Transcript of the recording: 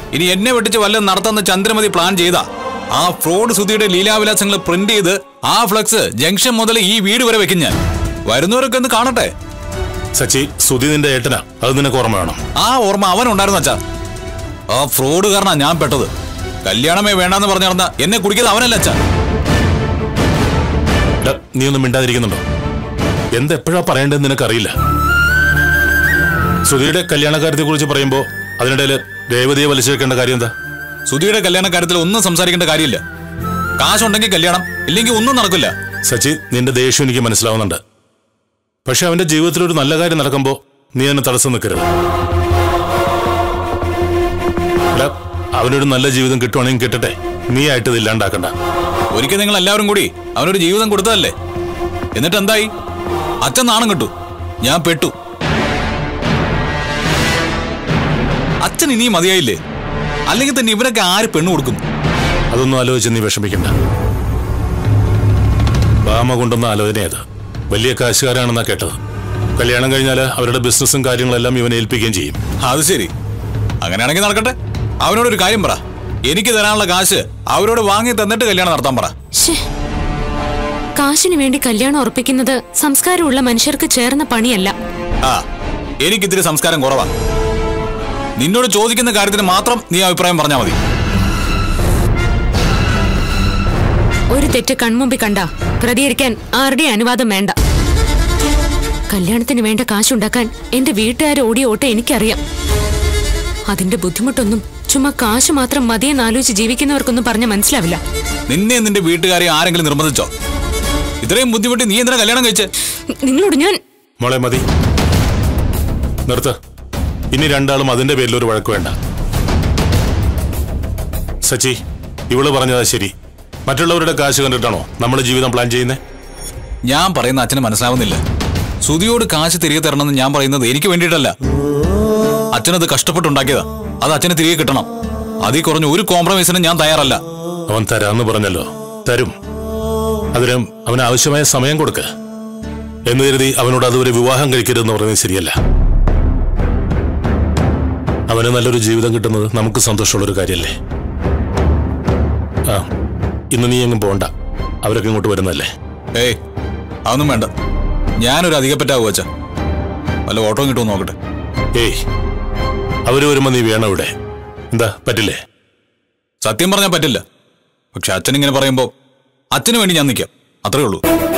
ഇനി എന്നെ വെട്ടിച്ച് വല്ലതും നടത്തുന്ന ചന്ദ്രമതി പ്ലാൻ ചെയ്താ ആ ഫ്രോഡ് സുധിയുടെ ലീലാവിലാസങ്ങൾ പ്രിന്റ് ചെയ്ത് ആ ഫ്ലക്സ് ജംഗ്ഷൻ മുതൽ ഈ വീട് വരെ വെക്കും ഞാൻ വരുന്നവരൊക്കെ ഒന്ന് കാണട്ടെ സച്ചി സുധി നിന്റെ ഏട്ടനാ അത് നിനക്ക് ഓർമ്മ വേണം ആ ഓർമ്മ അവനുണ്ടായിരുന്നു അച്ഛാ ആ ഫ്രോഡ് കാരണ ഞാൻ പെട്ടത് കല്യാണമേ വേണ്ടാന്ന് പറഞ്ഞു നടന്ന എന്നെ കുടിക്കുന്നത് അവനല്ല അച്ഛാ എടാ, നീ ഒന്നും മിണ്ടാതിരിക്കുന്നുണ്ടോ എന്തെപ്പോഴാ പറയേണ്ടതെന്ന് നിനക്കറിയില്ല സുധിയുടെ കല്യാണക്കാര്യത്തെ കുറിച്ച് പറയുമ്പോ അതിനിടയിൽ രേവതിയെ വലിച്ചേക്കേണ്ട കാര്യം എന്താ സുധിയുടെ കല്യാണ കാര്യത്തിൽ ഒന്നും സംസാരിക്കേണ്ട കാര്യമില്ല കാശുണ്ടെങ്കിൽ കല്യാണം ഇല്ലെങ്കിൽ ഒന്നും നടക്കില്ല സച്ചി നിന്റെ ദേഷ്യം എനിക്ക് മനസ്സിലാവുന്നുണ്ട് പക്ഷെ അവന്റെ ജീവിതത്തിൽ ഒരു നല്ല കാര്യം നടക്കുമ്പോ നീ അതിന് തടസ്സം നിൽക്കരുത് എടാ, അവനൊരു നല്ല ജീവിതം കിട്ടുവാണെങ്കിൽ കിട്ടട്ടെ നീ ആയിട്ട് ഇത് ഇല്ലാണ്ടാക്കണ്ട ഒരിക്കൽ നിങ്ങൾ എല്ലാവരും കൂടി അവനൊരു ജീവിതം കൊടുത്തതല്ലേ എന്നിട്ട് എന്തായി അച്ഛൻ നാണം കിട്ടു ഞാൻ പെട്ടു അച്ഛൻ ഇനിയും മതിയായില്ലേ അല്ലെങ്കിൽ തന്നെ ഇവരൊക്കെ ആര് പെണ്ണു കൊടുക്കും അതൊന്നും ആലോചിച്ച് നീ വിഷമിക്കണ്ട ബാമ കൊണ്ടുവന്ന ആലോചനയത് വലിയ കാശുകാരാണെന്നാ കേട്ടത് കല്യാണം കഴിഞ്ഞാൽ അവരുടെ ബിസിനസ്സും കാര്യങ്ങളെല്ലാം ഇവനെ ഏൽപ്പിക്കുകയും ചെയ്യും അത് ശരി അങ്ങനെയാണെങ്കിൽ നടക്കട്ടെ അവനോടൊരു കാര്യം പറ എനിക്ക് തരാനുള്ള കാശ് അവരോട് വാങ്ങി തന്നിട്ട് കല്യാണം നടത്താൻ പറ ശ്ശേ. കാശിനു വേണ്ടി കല്യാണം ഉറപ്പിക്കുന്നത് സംസ്കാരമുള്ള മനുഷ്യർക്ക് ചേർന്ന പണിയല്ല ആ എനിക്കിത്തിരി സംസ്കാരം കുറവാ നിന്നോട് ചോദിക്കുന്ന കാര്യത്തിന് മാത്രം നീ അഭിപ്രായം പറഞ്ഞാൽ മതി ഒരു തെറ്റ് കൺമുമ്പിൽ കണ്ട പ്രതികരിക്കാൻ ആരുടെയും അനുവാദം വേണ്ട കല്യാണത്തിന് വേണ്ട കാശുണ്ടാക്കാൻ എന്റെ വീട്ടുകാരെ ഓടിയ ഓട്ടം എനിക്കറിയാം അതിന്റെ ബുദ്ധിമുട്ടൊന്നും ചുമ്മാ കാശ് മാത്രം മതിയെന്ന് ആലോചിച്ച് ജീവിക്കുന്നവർക്കൊന്നും പറഞ്ഞ മനസ്സിലാവില്ല നിന്നെ നിന്റെ വീട്ടുകാരെ ആരെങ്കിലും നിർബന്ധിച്ചോ ഇത്രയും ബുദ്ധിമുട്ടി നീ എന്തിനാ കല്യാണം കഴിച്ച് നിങ്ങളോട് ഞാൻ മോളെ മതി നിർത്ത് ഇനി രണ്ടാളും അതിന്റെ പേരിൽ ഒരു വഴക്ക് വേണ്ട സച്ചി ഇവള് പറഞ്ഞതാ ശരി മറ്റുള്ളവരുടെ കാശ് കണ്ടിട്ടാണോ നമ്മുടെ ജീവിതം പ്ലാൻ ചെയ്യുന്നേ ഞാൻ പറയുന്ന അച്ഛന് മനസ്സിലാവുന്നില്ല സുതിയോട് കാശ് തിരികെ തരണമെന്ന് ഞാൻ പറയുന്നത് എനിക്ക് വേണ്ടിയിട്ടല്ല അച്ഛനത് കഷ്ടപ്പെട്ടുണ്ടാക്കിയതാ അത് അച്ഛന് തിരികെ കിട്ടണം അതിൽ കുറഞ്ഞ ഒരു കോംപ്രമൈസിനും ഞാൻ തയ്യാറല്ല അവൻ തരാന്ന് പറഞ്ഞല്ലോ തരും അതിന് അവന് ആവശ്യമായ സമയം കൊടുക്ക് എന്ന് കരുതി അവനോട് അതുവരെ വിവാഹം കഴിക്കരുതെന്ന് പറയുന്നത് ശരിയല്ല അവന് നല്ലൊരു ജീവിതം കിട്ടുന്നത് നമുക്ക് സന്തോഷമുള്ളൊരു കാര്യമല്ലേ ആ ഇന്ന് നീ എങ്ങും പോണ്ട അവരൊക്കെ ഇങ്ങോട്ട് വരുന്നല്ലേ ഏയ് അതൊന്നും വേണ്ട ഞാനൊരു അധികപ്പറ്റാവൂ അച്ഛ വല്ല ഓട്ടോ കിട്ടുമോ നോക്കട്ടെ ഏയ് അവര് വരുമ്പോ നീ വേണം ഇവിടെ എന്താ പറ്റില്ലേ സത്യം പറഞ്ഞാൽ പറ്റില്ല പക്ഷെ അച്ഛൻ ഇങ്ങനെ പറയുമ്പോ അച്ഛന് വേണ്ടി ഞാൻ നിൽക്കാം അത്രേ ഉള്ളൂ